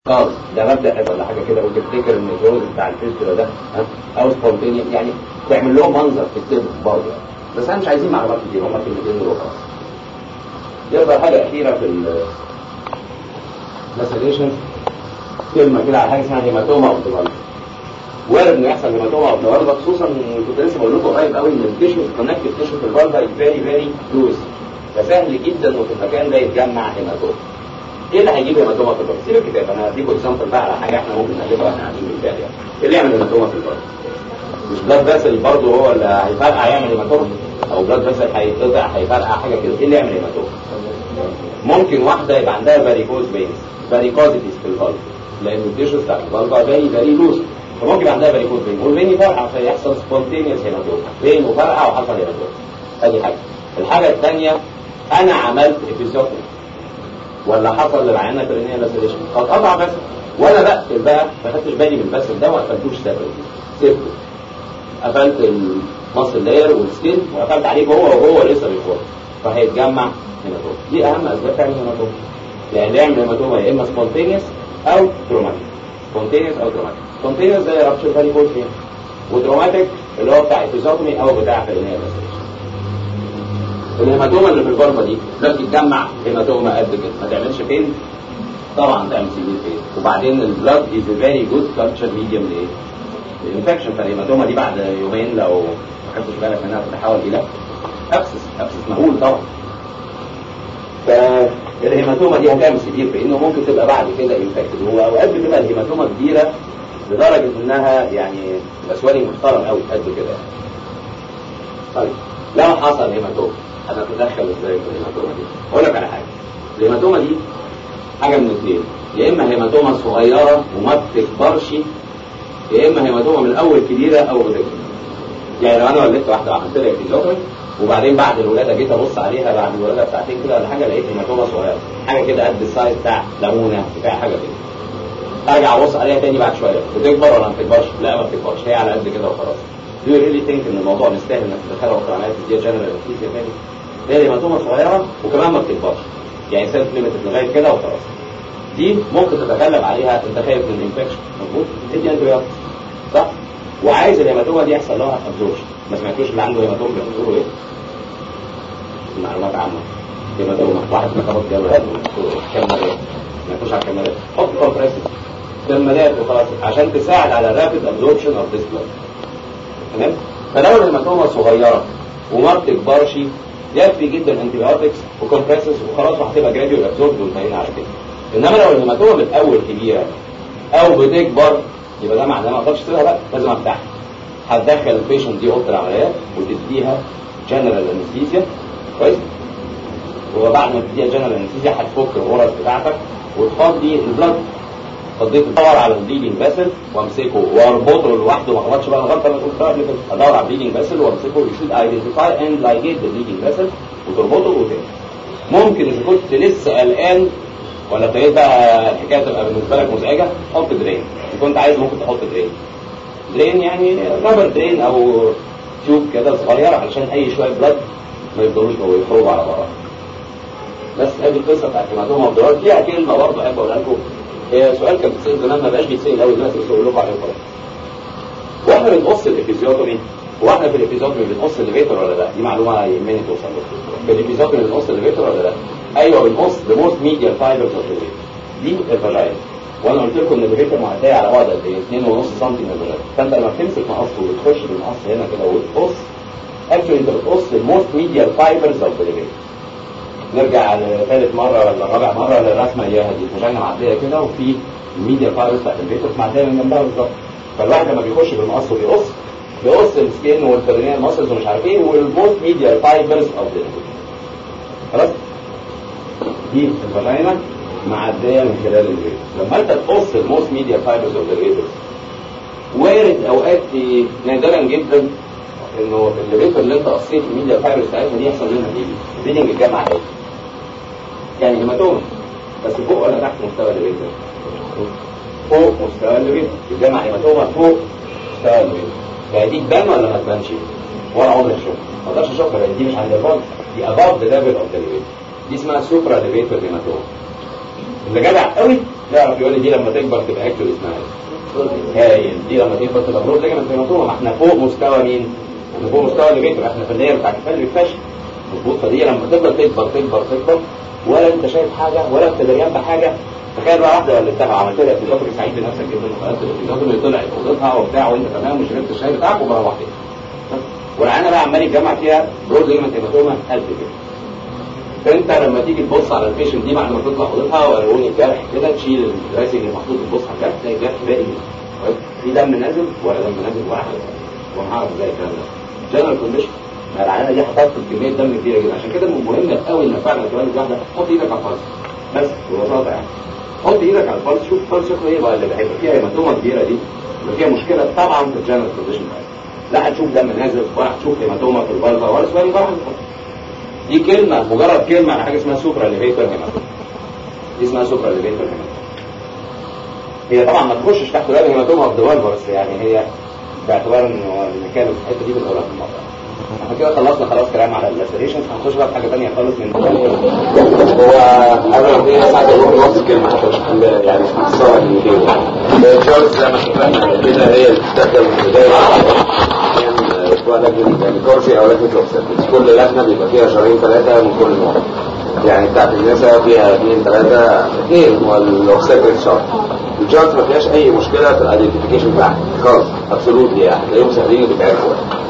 خالص ده مبدا ولا حاجه كده وتفتكر ان الجوز بتاع الفيستولا ده ها او سبونتينيا يعني تعمل لهم منظر في الطب برضه يعني. بس احنا مش عايزين معلومات كتير هم كلمتين دول وخلاص يفضل حاجه اخيره في المساليشن كلمه كده على حاجه اسمها هيماتوما اوف ذا وارد انه يحصل هيماتوما اوف ذا خصوصا كنت لسه بقول لكم قريب قوي ان التيشو كونكتيف تيشو في الفالفا از فيري فيري لوز فسهل جدا وفي المكان ده يتجمع هيماتوما ايه اللي هيجيب هيماتوما في الفالفا؟ سيب الكتاب انا هديكم اكزامبل بقى على حاجه احنا ممكن نقلبها واحنا قاعدين بالفعل يعني ايه اللي يعمل هيماتوما في الفالفا؟ مش بلاد فاسل برضه هو اللي هيفرقع يعمل هيماتوما او بلاد فاسل هيتقطع هيفرقع حاجه كده ايه اللي يعمل هيماتوما؟ ممكن واحده يبقى عندها فاريكوز فينز فاريكوزيتيز في الفالفا لان التيشوز بتاع الفالفا فيري فيري لوز فممكن يبقى عندها فاريكوز فين والفين يفرقع فيحصل سبونتينيوس هيماتوما فين وفرقع وحصل هيماتوما ادي حاجه الحاجه الثانيه انا عملت ابيزوتومي ولا حصل للعيانه كرينيه لاسيليشن قطع بس وانا بقفل بقى ما خدتش بالي من البسل ده وما قفلتوش سيبريت سيبته قفلت المصل لاير والسكين وقفلت عليه جوه وهو لسه بيخرج فهيتجمع هيماتوما دي اهم اسباب تعمل هيماتوما يعني اللي يعمل هيماتوما يا اما سبونتينيوس او تروماتيك سبونتينيوس او تروماتيك سبونتينيوس زي رابشر فاريكوز فين وتروماتيك اللي هو بتاع ابيزوتومي او بتاع كرينيه لاسيليشن الهيماتوما اللي في الفرمه دي ده بتتجمع هيماتوما قد كده ما تعملش فين طبعا تعمل سيفير فين وبعدين البلاد از فيري جود كلتشر ميديوم لايه الانفكشن فالهيماتوما دي بعد يومين لو ما خدتش بالك منها تتحول الى ابسس ابسس مهول طبعا فالهيماتوما دي هتعمل سيفير في انه ممكن تبقى بعد كده انفكتد هو اوقات بتبقى الهيماتوما كبيره لدرجه انها يعني مسوالي محترم قوي قد كده طيب لو حصل هيماتوما هنتدخل ازاي في الهيماتوما دي؟ اقول لك على حاجه الهيماتوما دي حاجه من اثنين يا اما هيماتوما صغيره وما بتكبرش يا اما هيماتوما من الاول كبيره او بتكبر يعني لو انا ولدت واحده وعملت لها ابتزاز وبعدين بعد الولاده جيت ابص عليها بعد الولاده بساعتين كده ولا حاجه لقيت هيماتوما صغيره حاجه كده قد السايز بتاع ليمونه بتاع حاجه كده ارجع ابص عليها تاني بعد شويه بتكبر ولا ما بتكبرش؟ لا ما بتكبرش هي على قد كده وخلاص Do you really think ان الموضوع مستاهل انك تدخلها في عمليات دي جنرال انستيزيا تاني؟ هي هيماتوما صغيره وكمان ما بتكبرش يعني سيلف ليميتد لغايه كده وخلاص دي ممكن تتغلب عليها انت خايف من الانفكشن مظبوط؟ ادي انتبيوتيك صح؟ وعايز الهيماتوما دي يحصل لها ابزوربشن ما سمعتوش اللي عنده هيماتوما بيقولوا ايه؟ معلومات عامه هيماتوما واحد من خبط جوه كمالات ما يكونش على الكمالات حط كومبريسيف كمالات وخلاص عشان تساعد على الرابيد ابزوربشن اوف ذيس بلاد تمام فلو الهيماتوما صغيره وما بتكبرش يكفي جدا انتيبيوتكس وكومبريسس وخلاص وهتبقى جراديوال ابزورب وانتهينا على كده انما لو الهيماتوما من الاول كبيره او بتكبر يبقى ده معناه ما اقدرش اسيبها بقى لازم افتحها هتدخل البيشنت دي اوضه العمليات وتديها جنرال انستيزيا كويس وبعد ما تديها جنرال انستيزيا هتفك الغرز بتاعتك وتفضي البلد فضيت ادور على البليدنج فاسل وامسكه واربطه لوحده ما غلطش بقى غلطه انا قلتها قبل كده ادور على البليدنج فاسل وامسكه يو شود ايدنتيفاي اند لايجيت ذا بليدنج فاسل وتربطه وتاني ممكن اذا كنت لسه قلقان ولا ابتديت بقى الحكايه تبقى بالنسبه لك مزعجه حط درين اذا كنت عايز ممكن تحط درين درين يعني رابر درين او تيوب كده صغيره علشان اي شويه بلد ما يفضلوش جوه يخرجوا على بره بس هذه القصه بتاعت هيماتوما ودرار فيها كلمه برضه احب اقولها لكم هي سؤال كان بيتسال زمان ما بقاش بيتسال قوي دلوقتي بس اقول لكم عليه خلاص واحنا بنقص الافيزيوتومي واحنا في الافيزيوتومي بنقص الليفيتر ولا لا؟ دي معلومه يهمني توصل لكم في الافيزيوتومي بنقص الليفيتر ولا لا؟ ايوه بنقص ذا موست ميديال فايبرز اوف دي الفاجاين وانا قلت لكم ان الليفيتر معديه على بعد قد ايه؟ 2.5 سم من الفاجاين فانت لما بتمسك مقص وتخش بالمقص هنا كده وتقص اكشولي انت بتقص الموست ميديال فايبرز اوف ذا نرجع لثالث مرة ولا رابع مرة للرسمة اياها دي فجأة معدية كده وفي الميديا فايروس بتاعت الفيتوس معدية من جنبها بالظبط فالواحد لما بيخش بالمقص وبيقص بيقص السكين والبرينيال ماسلز ومش عارف ايه والموست ميديا فايبرز اوف ذا خلاص دي الفاجينا معدية من خلال الفيتوس لما انت تقص الموست ميديا فايبرز اوف ذا فيتوس وارد اوقات نادرا جدا انه الليفيتر اللي انت قصيت الميديا فايبرز بتاعتها دي يحصل منها ايه؟ بيدنج الجامعه ايه؟ يعني هيماتوما بس فوق ولا تحت مستوى الليفيتر؟ فوق مستوى الليفيتر الجامعه هيماتوما فوق مستوى الليفيتر يعني دي تبان ولا ما تبانش؟ ولا عمري اشوفها ما اقدرش اشوفها لان دي مش عند الفرد دي above the level of the levator دي اسمها سوبرا ليفيتر هيماتوما اللي جدع قوي يعرف يقول لي دي لما تكبر تبقى اكتو اسمها ايه هايل دي لما تكبر تبقى برود ليجمنت هيماتوما ما احنا فوق مستوى مين؟ احنا فوق مستوى اللي بيكبر احنا في النهايه بتاع كفايه الفشل مظبوط فدي لما تفضل تكبر تكبر تكبر ولا انت شايف حاجه ولا انت دريان بحاجه تخيل بقى واحده ولا انت عملت لها ابتكار سعيد بنفسك جدا وخلاص الابتكار اللي طلع اوضتها وبتاع وانت تمام وشربت الشاي بتاعك وروحت والعيانه بقى عمال يتجمع فيها برود ليجمنت هيماتوما قد كده فانت لما تيجي تبص على البيشنت دي بعد ما تطلع اوضتها ويقولون الجرح كده تشيل الدراسنج اللي محطوط تبص على الجرح تلاقي الجرح باقي كويس؟ في دم نازل ولا دم نازل ولا حاجه وهنعرف ازاي الكلام ده جنرال كونديشن العيانه دي حطت كميه دم كبيره جدا عشان كده مهم قوي انك بعد ما تولد واحده حط ايدك على الفرس بس ببساطه يعني حط ايدك على الفرس شوف الفرس شكله ايه بقى اللي هيبقى فيها هيماتومه كبيره دي يبقى فيها مشكله طبعا في الجنرال كونديشن لا هتشوف دم نازل ولا هتشوف هيماتومه في البلطه ولا سؤال جرح دي كلمة مجرد كلمة على حاجة اسمها سوبرا ليفيتور هيماتوما دي اسمها سوبرا ليفيتور هيماتوما هي طبعا ما تخشش تحت باب هيماتوما اوف ذا بس يعني هي باعتبار انه المكان في الحته دي بنقولها في الموضوع احنا كده خلصنا خلاص كلام على اللاسريشنز هنخش بقى في حاجه ثانيه خالص من هو قبل ما نبتدي بس عايز اقول نص كلمه حتى مش هنبقى يعني مش هنخسرها كلمتين تشارلز زي ما اتفقنا كده هي اللي بتستخدم في البدايه سواء لجنه يعني كورسي او لجنه اوبسيتكس كل لجنه بيبقى فيها شهرين ثلاثه من كل نوع يعني بتاعت النساء فيها اثنين ثلاثه اثنين والاوبسيتكس شهر الجارز ما فيهاش اي مشكله في الايدنتيفيكيشن بتاعها خالص ابسولوتلي يعني هتلاقيهم سهلين وبيتعرفوا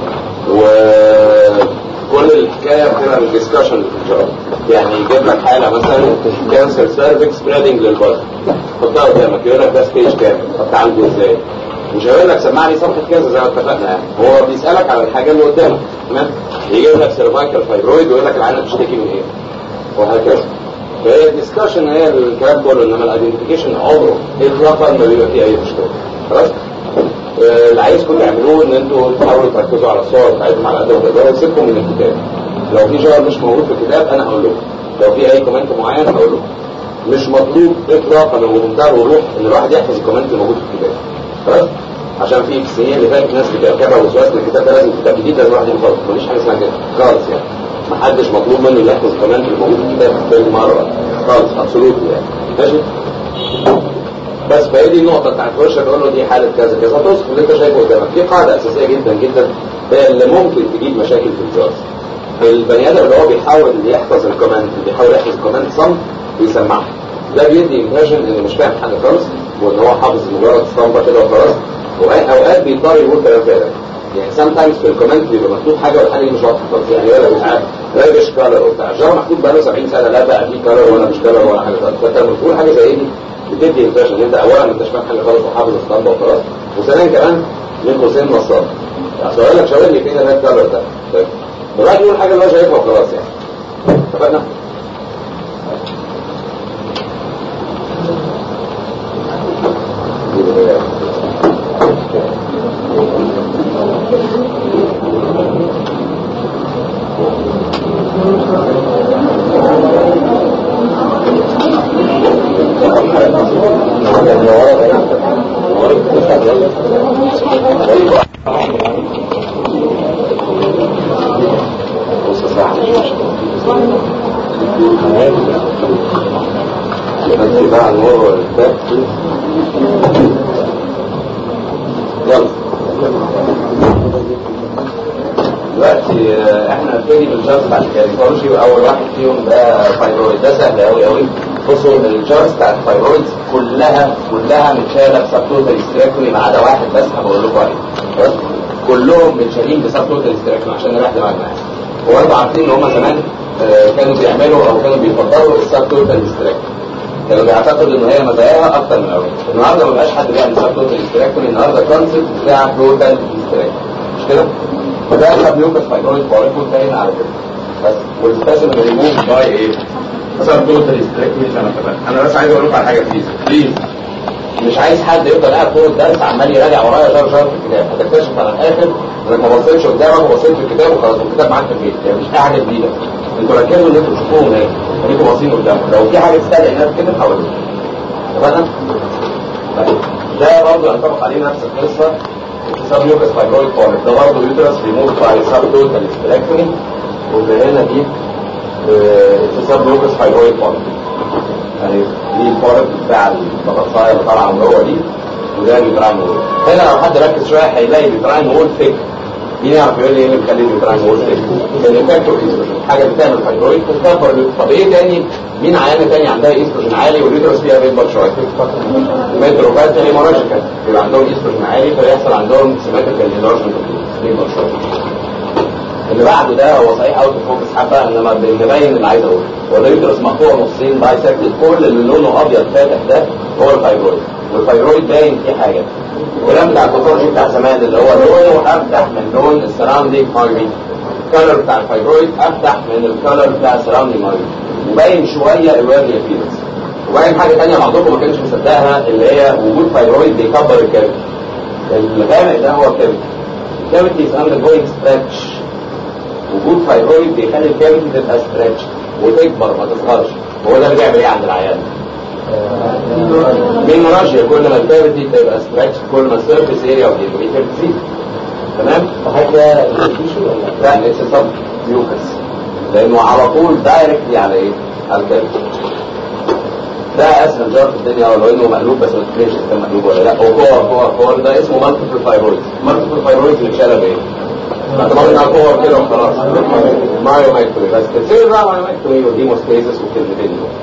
وكل الحكايه بتبقى من الديسكشن في الجارز يعني يجيب لك حاله مثلا كانسر سيرفكس سبريدنج للبطن حطها قدامك يقول لك ده ستيج كام طب تعالجه ازاي مش هيقول لك سمعني صفحه كذا زي ما اتفقنا يعني هو بيسالك على الحاجه اللي قدامك تمام يجيب لك سيرفايكال فايبرويد ويقول لك العينه بتشتكي من ايه وهكذا فهي الديسكشن هي الكلام كله انما الايدنتيفيكيشن عمره اطلاقا ما بيبقى فيه اي مشكله خلاص آه، اللي عايزكم تعملوه ان انتوا تحاولوا تركزوا على الصور بتاعتهم على قد ما تقدروا وتسيبكم من الكتاب لو في شغل مش موجود في الكتاب انا هقول لكم لو في اي كومنت معين هقول لكم مش مطلوب اطلاقا وبمنتهى الوضوح ان الواحد يحفظ الكومنت اللي موجود في الكتاب خلاص عشان في في السنين اللي فاتت ناس بتركبها وسواس ان الكتاب ده لازم كتاب جديد لازم الواحد يحفظه مفيش حاجه اسمها كده خالص يعني ما حدش مطلوب منه يحفظ الكومنت اللي موجود في الكتاب كل مره خالص ابسولوت يعني ماشي بس فهي دي النقطه بتاعت وش تقول له دي حاله كذا كذا توصف اللي انت شايفه قدامك في قاعده اساسيه جدا جدا هي اللي ممكن تجيب مشاكل في الجواز البني ادم اللي هو بيحاول يحفظ الكومنت بيحاول يحفظ الكومنت صم ويسمعها ده بيدي امبريشن انه مش فاهم حاجه خالص وان هو حافظ مجرد اسطمبه كده وخلاص واوقات بيضطر يقول كلام فارغ يعني سام تايمز في الكومنت بيبقى مكتوب حاجه والحاجه دي مش واضحه خالص يعني يقول لك مش عارف راجش كلر وبتاع الجار محطوط بقاله 70 سنه لا بقى في كلر ولا مش كلر ولا حاجه خالص فانت لما تقول حاجه زي دي بتدي امبريشن ان انت اولا ما انتش فاهم حاجه خالص وحافظ اسطمبه وخلاص وثانيا كمان من قوسين نصاب يعني يقول لك شاور لي فين ده الكلر ده طيب الواحد يقول حاجه اللي هو شايفها وخلاص يعني اتفقنا؟ بقى النور والباب يلا دلوقتي آه، احنا هنبتدي بالجارز بتاع الكاليفورنشي واول واحد فيهم ده فايبرويد ده سهل قوي قوي بصوا الجارز بتاع الفايبرويد كلها كلها متشاله بسبتوتال استراكتومي ما عدا واحد بس هقول لكم عليه بس كلهم متشالين بسبتوتال استراكتومي عشان نريح دماغنا هو انتوا عارفين ان هم زمان آه، كانوا بيعملوا او كانوا بيفضلوا السبتوتال استراكتومي كانوا بيعتقدوا ان هي مزاياها اكتر من الاول النهارده ما بقاش حد بيعمل سبتوتال استراكتومي النهارده الكونسيبت بتاع توتال استراكتومي مش كده؟ فده سبليوكس فايبرويد بارك وانتهينا على كده بس والسبيشال ريموف باي ايه؟ سبتوتال استراكتومي زي ما اتفقنا انا بس عايز اقول لكم على حاجه بليز بليز مش عايز حد يفضل قاعد طول الدرس عمال يراجع ورايا شهر شهر في الكتاب هتكتشف على الاخر انك ما بصيتش قدامك وبصيت في الكتاب وخلاص والكتاب معاك في البيت يعني مش حاجه جديده انتوا ركزوا ان انتوا تشوفوهم هناك خليكم باصين قدامكم لو في حاجه تستدعي انها كده حاولوا اتفقنا؟ طيب ده برضه ينطبق عليه نفس القصه سبليوكس فايبرويد فورم ده برضه يوترس ريموف باي سبتوتال استراكتومي واللي هنا دي سبليوكس فايبرويد فورم يعني دي الفارق بتاع البطاطسايه اللي طالعه من جوه دي وده اليوتراين وول هنا لو حد ركز شويه هيلاقي اليوتراين وول ثيك مين يعرف يقول لي ايه اللي بيخلي اليوتراين وول ثيك؟ الانفكتور ايستروجين حاجه بتعمل فايبرويد بتكبر طب ايه تاني مين عيانه تاني عندها ايستروجين عالي واليوترس فيها بيكبر شويه ميتروفات هيموراجيكال يبقى عندهم ايستروجين عالي فيحصل عندهم سيمتريكال انلارجمنت بيكبر شويه اللي بعده ده هو صحيح اوت فوكس حبه انما بيبين اللي عايز اقوله هو اليوترس مقطوع نصين بايسكتد كل اللي لونه ابيض فاتح ده هو الفايبرويد والفايبرويد باين فيه حاجه الكلام بتاع الباثولوجي بتاع زمان اللي هو لونه افتح من لون السراوندينج مارجريت الكالر بتاع الفايبرويد افتح من الكالر بتاع السراوندينج مارجريت وباين شويه الويرلي فيلز وباين حاجه ثانيه بعضكم ما كانش مصدقها اللي هي وجود فايبرويد بيكبر الكبد الغامق ده هو الكبد الكبد از اندر جوينج ستريتش وجود فايبرويد بيخلي الكافيتي تبقى ستريتش وتكبر ما تصغرش هو ده اللي بيعمل ايه عند العيان مينوراجيا كل ما الكافيتي تبقى ستريتش كل ما السيرفيس اريا اوف الانفيتر تزيد تمام وحاجة تيشو ولا لا اتس سب ميوكس لانه على طول دايركتلي على ايه على الكافيتي ده اسهل جار في الدنيا ولو انه مقلوب بس ما تفرقش اذا كان مقلوب ولا لا وكور كور كور ده اسمه مالتيبل فايبرويد مالتيبل فايبرويد بنتشالها بايه؟ اعتمدنا على كور كده وخلاص مايو مايكتومي بس تتصير بقى مايو مايكتومي وديموستيزس والكلمتين دول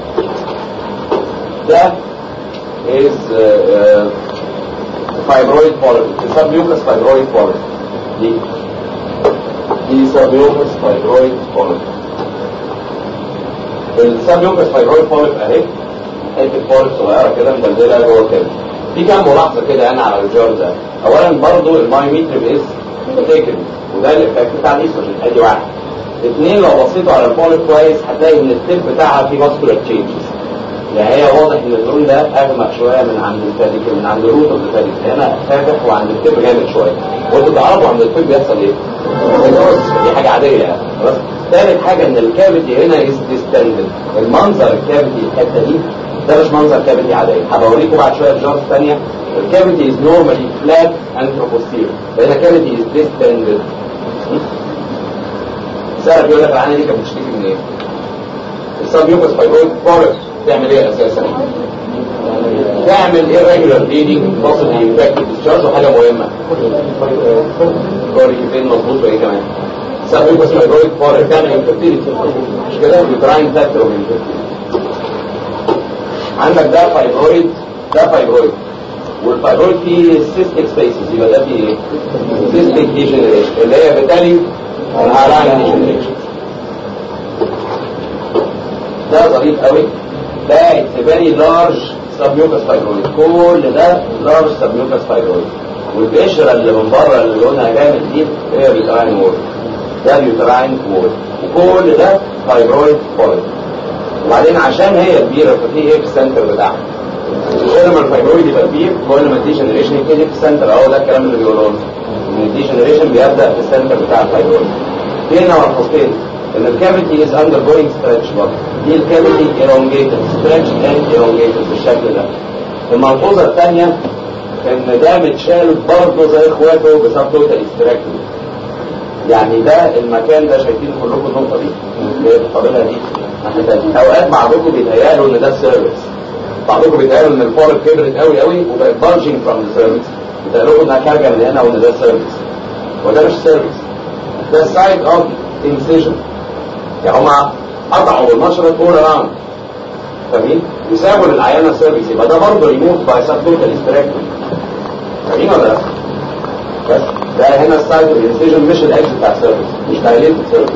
ده is uh, uh, fibroid polyp submucous fibroid polyp دي دي submucous fibroid polyp السبيوكس فايبرويد بوليب اهي حته بوليب صغيره كده مدلدله جوه كده في كام ملاحظه كده انا على الجار ده اولا برضو المايوميتريم از تيكن وده الايفكت بتاع الايستروجين ادي واحد اثنين لو بصيتوا على البوليب كويس هتلاقي ان التب بتاعها فيه فاسكولار تشينجز يعني هي واضح ان اللون ده اغمق شويه من عند الفاديكل من عند الروت اوف الفاديكل هنا فاتح وعند التب جامد شويه وانتوا تعرفوا عند التب بيحصل ايه؟ دي حاجه عاديه يعني خلاص ثالث حاجه ان الكافيتي هنا از ديستندد المنظر الكافيتي الحته دي ده مش منظر كافيتي عاديه هبوريكم بعد شويه جارز ثانيه الكافيتي از نورمالي فلات انتروبوستير لان الكافيتي از ديستندد سألك يقول لك العينه دي كانت بتشتكي من ايه؟ السبيوكس فايبرويد بوليب تعمل ايه اساسا؟ تعمل irregular bleeding possibly infected discharge وحاجه مهمه كوري فين مظبوط وايه كمان؟ سبيوكس فايبرويد بوليب تعمل infertility مش كده؟ يوتراين فاكتور عندك ده فايبرويد ده فايبرويد والفايبرويد فيه سيستيك سبيسز يبقى ده فيه ايه؟ سيستيك ديجنريشن اللي هي بالتالي الهالاين ديجنريشن ده ظريف قوي ده اتس فيري لارج سبميوكس فايبرويد كل ده لارج سبميوكس فايبرويد والقشره اللي من بره اللي لونها جامد دي هي اليوتراين وول ده اليوتراين وول وكل ده فايبرويد بوليب وبعدين عشان هي كبيره ففي ايه في السنتر بتاعها كل ما الفايبرويد يبقى كبير كل ما الديجنريشن يبتدي في السنتر اهو ده الكلام اللي بيقولوه لنا ان الديجنريشن بيبدا في السنتر بتاع الفايبرويد في هنا ملحوظتين ان الكافيتي از اندر جوينج ستريتش برضه دي الكافيتي elongated ستريتش اند elongated بالشكل ده الملحوظه الثانيه ان ده متشال برضه زي اخواته بسب توتال استراكتومي يعني ده المكان ده شايفين كلكم النقطه دي اللي هي القابله دي ناحيه تانية. اوقات بعضكم بيتهيألوا ان ده السيرفكس بعضكم بيتهيألوا ان الفولب كبرت قوي قوي وبقت بارجنج فروم ذا سيرفكس بيتهيألوا انها خارجه من هنا وان ده السيرفكس وده مش سيرفكس ده سايد اوف انسيجن يعني هما قطعوا بالمشرط اول اراوند فاهمين؟ وسابوا للعيانه سيرفكس يبقى ده برضه ريموف باي سبتوتال استراكتومي فاهمين ولا لا؟ بس ده هنا السايد اوف انسيجن مش الاكس بتاع السيرفكس مش دايليتد سيرفكس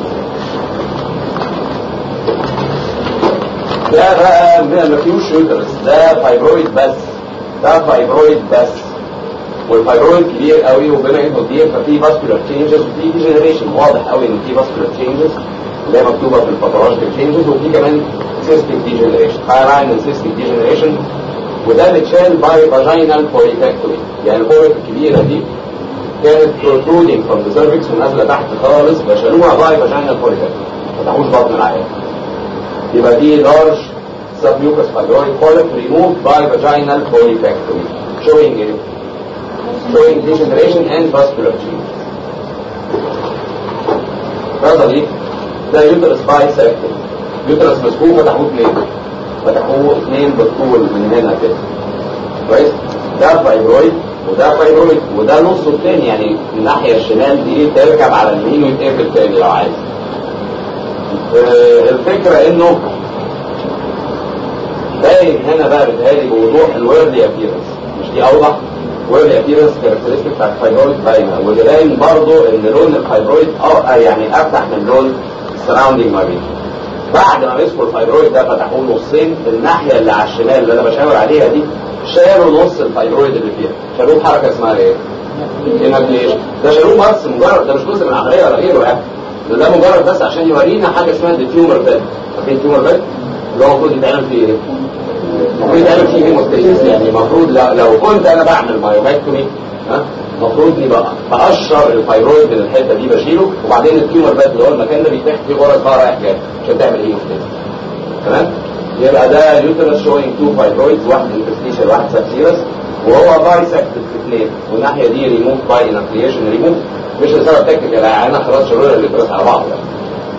ده بقى ما فيهوش يوترس ده فايبرويد بس ده فايبرويد بس والفايبرويد كبير قوي وبما انه كبير ففي فاسكولار تشينجز وفي ديجنريشن واضح قوي ان في فاسكولار تشينجز اللي هي مكتوبه في الباثولوجيكال تشينجز وفي كمان سيستيك ديجنريشن هايلاين سيستيك ديجنريشن وده متشال باي فاجينال بوليتكتومي يعني البوليت الكبيره دي كانت protruding from the cervix ونازله تحت خالص فشالوها باي فاجينال بوليتكتومي ما فتحوش بطن العيان يبقى دي large submucous fibroid polyp removed by vaginal polypectomy showing ايه؟ showing degeneration and vascular change ده ظريف ده يوترس بايسكتد يوترس مسكوب فتحوه اثنين فتحوه اثنين بالطول من هنا كده كويس ده فايبرويد وده فايبرويد وده نصه التاني يعني الناحية الشمال دي تركب على اليمين ويتقفل تاني لو عايز آه، الفكرة انه باين هنا بقى بتهيألي بوضوح الويرلي ابيرنس مش دي اوضح ويرلي ابيرنس كاركترستيك بتاعت الفايبرويد باينه واللي باين برضه ان لون الفايبرويد اه يعني افتح من لون السراوندينج مارين بعد ما مسكوا الفايبرويد ده فتحوه نصين الناحيه اللي على الشمال اللي انا بشاور عليها دي شالوا نص الفايبرويد اللي فيها شالوه بحركه اسمها ايه؟ انابليشن ده شالوه بس مجرد ده مش جزء من العمليه ولا غيره يعني ده, ده مجرد بس عشان يورينا حاجه اسمها التيومر بيد فاكرين التيومر بيد؟ اللي هو المفروض يتعمل فيه ايه؟ المفروض يتعمل فيه هيموستاسيس يعني المفروض لو, لو كنت انا بعمل مايوماكتومي ها المفروض اني بقى بقشر الفايبرويد من الحته دي بشيله وبعدين التيومر بيد اللي هو المكان ده بيتفتح فيه غرز بقى رايح جاي عشان تعمل هيموستاسيس تمام؟ يبقى ده اليوترس شوينج تو فايبرويدز واحد انترستيشال واحد سبسيرس وهو بايسكت في اثنين والناحيه دي ريموف باي انفليشن ريموف مش لسبب تكنيكال يعني انا خلاص شرور اليوترس على بعض يعني.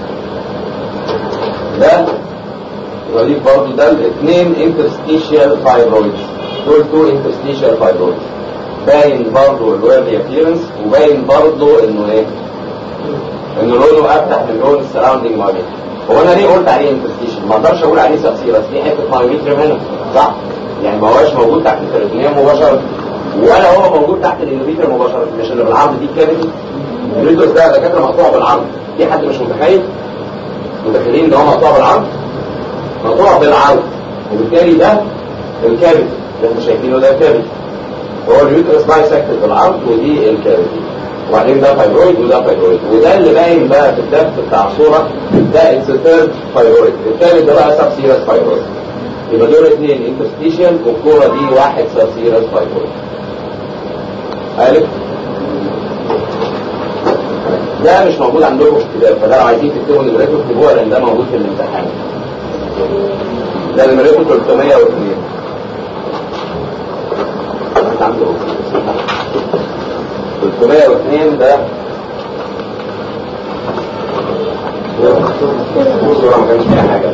ده يوريك برضه ده الاثنين انترستيشال فايبرويدز دول تو انترستيشال فايبرويدز باين برضه الويرلي ابييرنس وباين برضه انه ايه؟ انه لونه افتح من لون السراوندينج مارين هو انا ليه قلت عليه انترستيشن ما اقدرش اقول عليه سبسيرس دي حته مايوميتريم هنا صح يعني ما هوش موجود تحت التريتونيوم مباشره ولا هو موجود تحت الانوفيتر مباشره مش اللي بالعرض دي الكافيتي الريدوس ده دكاتره مقطوع بالعرض في حد مش متخيل متخيلين ان هو مقطوع بالعرض مقطوع بالعرض وبالتالي ده الكافيتي اللي انتم شايفينه ده الكافيتي هو اليوترس بايسكتد بالعرض ودي الكافيتي وبعدين ده فايبرويد وده فايبرويد وده اللي باين بقى في الدبس بتاع الصوره ده اتس ثيرد فايبرويد الثالث ده بقى سب سيرس فايبرويد يبقى دول اثنين انترستيشن والكوره دي واحد سب سيرس فايبرويد عارف ده مش موجود عندكم في الكتاب فده لو عايزين تكتبوا نمرته اكتبوها لان ده موجود في الامتحان ده نمرته 302 انت عنده 302 ده الصورة ما كانش فيها حاجة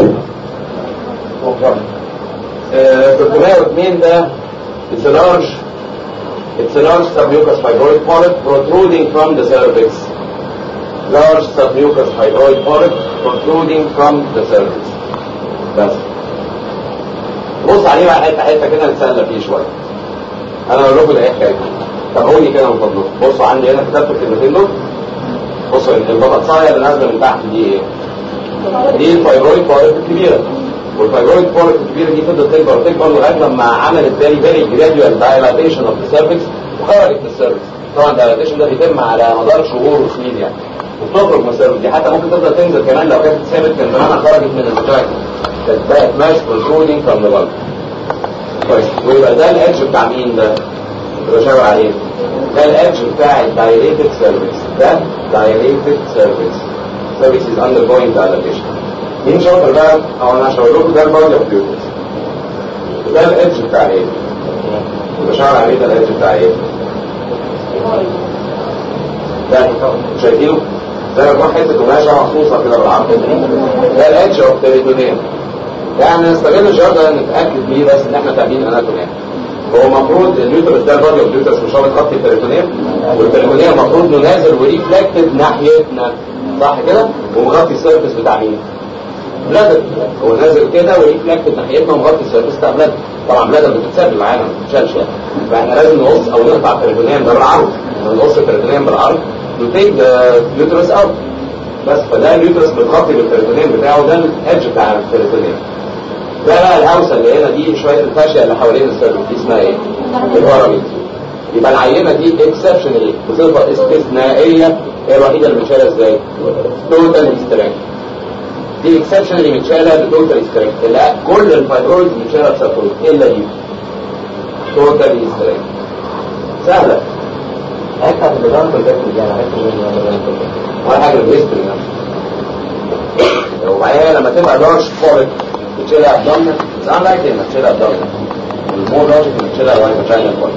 آه، 302 ده it's a large it's a large submucous fibroid polyp protruding from the cervix large submucous fibroid polyp protruding from the cervix بس بص عليه بقى حته حته كده نتسلى فيه شويه انا اقول لكم ده ايه حكايته تابعوني كده من فضلكم بصوا عندي هنا كتبت الكلمتين دول بصوا البطاطسايه اللي نازله من تحت دي ايه؟ دي الفايبرويد بوليب الكبيره والفايبرويد بوليب الكبيره دي فضلت تكبر وتكبر لغايه لما عملت فيري فيري جراديوال دايلاتيشن اوف ذا سيرفكس وخرجت من السيرفكس طبعا الدايلاتيشن ده بيتم على مدار شهور وسنين يعني وبتخرج من السيرفكس دي حتى ممكن تفضل تنزل كمان لو كانت ثابت كان زمانها خرجت من البتاع كانت بقت ماش بروترودينج فروم ذا كويس ويبقى ده الادج بتاع مين ده؟ اللي بشاور عليه ده الادج بتاع الدايليتد سيرفكس ده دايليتد سيرفكس سيرفكس از undergoing dilatation مين شاطر بقى او انا هشاور لكم ده البودي اوف بيوتس ده الادج بتاع ايه؟ اللي بشاور عليه ده الادج بتاع ايه؟ ده شايفينه؟ زي ما يكون حته قماشه مخصوصه كده بالعرض ده الادج اوف تريتونيم يعني نستغل الشهر ده نتاكد بيه بس ان احنا فاهمين اناتومي هو المفروض اليوترس ده البادي اوف اليوترس مش هو بتغطي البريتونيوم والبريتونيوم المفروض انه نازل وريفلكتد ناحيتنا صح كده ومغطي السيرفس بتاع مين؟ بلادر هو نازل كده وريفلكتد ناحيتنا ومغطي السيرفس بتاع بلادر طبعا بلادر بتتساب معانا ما بتتشالش يعني فاحنا لازم نقص او نقطع البريتونيوم ده بالعرض نقص البريتونيوم بالعرض نتيك اليوترس اوت بس فده اليوترس متغطي بالبريتونيوم بتاعه ده الادج بتاع البريتونيوم ده بقى الهوسه اللي هنا دي شويه الفاشيه اللي حوالين السيرفس دي اسمها ايه؟ الباراميد يبقى العينه دي اكسبشنالي بصفه استثنائيه هي الوحيده اللي متشاله ازاي؟ توتال هيستريك دي اكسبشنالي متشاله بتوتال هيستريك لا كل الفايبرويدز متشاله بسيرفرويد الا دي توتال هيستريك سهله حتى في النظام كنت بكتب يعني حتى ولا حاجه الهيستوري وبعدين لما تبقى لارج فولك بتشيلها ابدومن ساعات لايك انك تشيلها ابدومن المور لوجيك انك تشيلها واي فاجينال فولك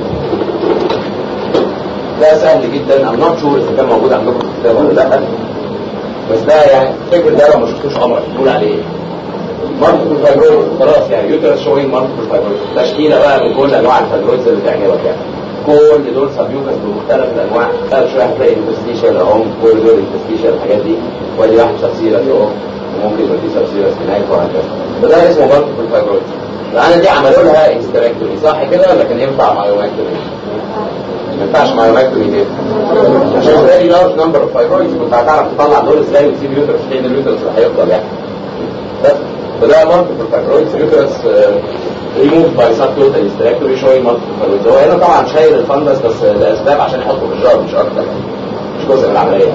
ده سهل جدا I'm not sure اذا كان موجود عندكم في الكتاب ولا لا بس ده يعني فكر ده لو ما شفتوش عمرك تقول عليه ايه؟ مالتيبل فايبرويد خلاص يعني يوترس شوينج مالتيبل فايبرويد تشكيله بقى من كل انواع الفايبرويدز اللي تعجبك يعني كل دول سبيوكس بمختلف الانواع تعرف شويه هتلاقي انفستيشن اهو كل دول انفستيشن الحاجات دي وادي واحد سبسيرس اهو وممكن يبقى في سبسيرس هناك وهكذا فده اسمه مالتيبل فايبرويد الآن دي عملوا لها اكستراكتوري صح كده ولا كان ينفع مايوماكتوري؟ ما ينفعش مايوماكتوري ليه؟ عشان فيري لارج نمبر اوف فايبرويدز كنت هتعرف تطلع دول ازاي وتسيب اليوترس فين اليوترس اللي هيفضل يعني بس فده مالتيبل فايبرويدز اليوترس ريموف باي سب توتال استراكتوري شوينج مالتيبل فايبرويدز هو هنا طبعا شايل الفندس بس لاسباب عشان يحطه في الجار مش اكتر مش جزء من العمليه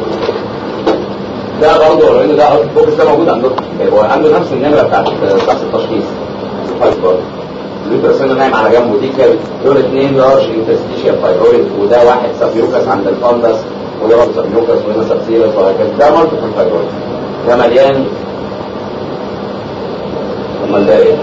ده برضه لو ان ده اوت فوكس ده موجود عندكم هو عنده نفس النمره بتاعت نفس التشخيص فايبر اليوترس هنا نايم على جنبه دي كانت دول اثنين لارج انترستيشيال فايبرويد وده واحد سبيوكس عند الفندس وده برضه سبيوكس وهنا سبسيرس وهكذا ده مالتيبل فايبرويد ده مليان امال ده ايه؟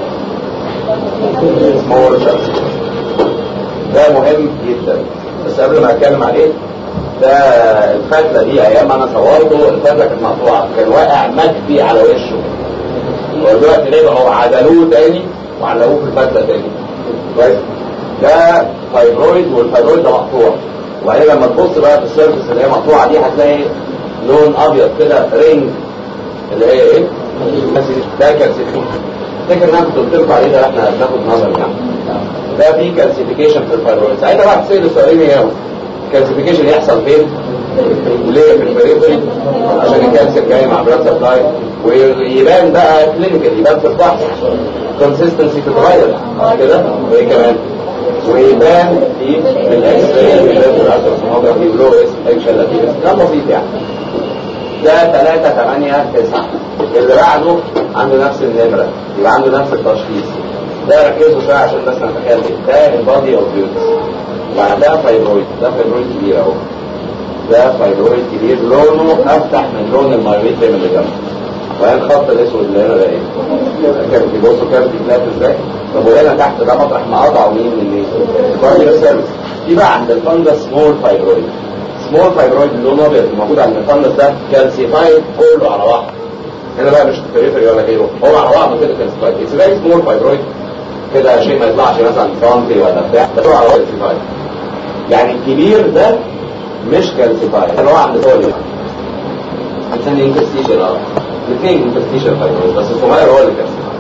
سمول ده مهم جدا بس قبل ما اتكلم عليه ده الفتله دي ايام ما انا صورته الفتله كانت مقطوعه كان واقع مكفي على وشه ودلوقتي ليه هو عدلوه تاني وعلقوه في الفتله تاني كويس ده فايبرويد والفايبرويد ده مقطوع وبعدين لما تبص بقى في السيرفس اللي هي مقطوعه دي هتلاقي لون ابيض كده رينج اللي هي ايه؟ ده كالسيفيكيشن فاكر ان انا كنت قلت لكم عليه ده احنا بناخد نظر يعني ده في كالسيفيكيشن في الفايبرويد ساعتها بقى تسال السؤالين ايه الكالسيفيكيشن يحصل فين؟ وليه في البريفري عشان الكالسيوم جاي مع بلاد سبلاي ويبان بقى كلينيكال يبان في الفحص كونسيستنسي تتغير كده وايه كمان ويبان في الاكس راي الالتراسونوجرافي بلو اسم اكشن لاتينس ده بسيط يعني ده 3 8 9 اللي بعده عنده نفس النمره يبقى عنده نفس التشخيص ده ركزوا شويه عشان بس نتخيل ده البادي اوف يوتس بعدها فايبرويد ده فايبرويد كبير اهو ده فايبرويد كبير لونه افتح من لون المايوميتريم اللي جنبه وهي الخط الاسود اللي هنا ده ايه؟ كارتي بصوا كارتي كلاب ازاي؟ طب وهنا تحت ده مطرح ما قطعوا مين من مين؟ الكارديو سيرفيس في بقى عند الفندس سمول فايبرويد سمول فايبرويد اللون ابيض الموجود عند الفندس ده كالسيفايد كله على بعض هنا بقى مش بريفري ولا غيره هو على بعضه كده كالسيفايد اتس فيري سمول فايبرويد كده شيء ما يطلعش مثلا سنتي ولا بتاع بس هو على بعضه كالسيفايد يعني الكبير ده مش كالسيفايد اللي هو عند دول عشان انترستيشن اه الاثنين انترستيشن فايبرويد بس الصغير هو اللي كالسيفايد